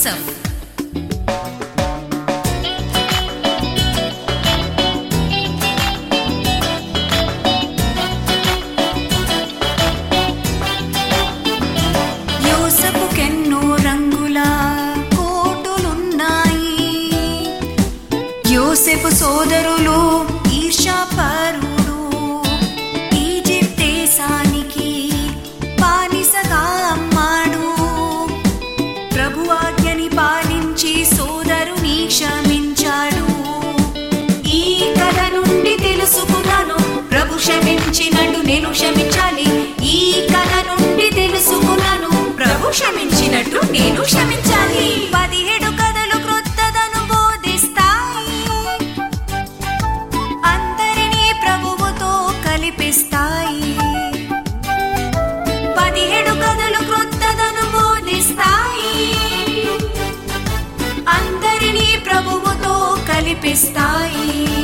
యూసఫ్ యోసపుకెన్నో రంగుల కోటులున్నాయి యోసెపు సోదరులు ఈర్షాపరుడు ఈజిప్ట్ దేశానికి బానిసగా అమ్మాడు ప్రభు ఆజ్ఞని పాలించి సోదరుని క్షమించాడు ఈ కథ నుండి తెలుసుకున్నాను ప్రభు క్షమించినట్టు నేను క్షమించాలి ఈ కథ నుండి తెలుసుకున్నాను ప్రభు క్షమించినట్టు నేను క్షమించాలి పదిహేడు కథలు క్రొత్తదను బోధిస్తాయి అందరినీ ప్రభువుతో కలిపిస్తాయి పదిహేడు కథలు క్రొత్తదను బోధిస్తాయి అందరినీ ప్రభువుతో కలిపిస్తాయి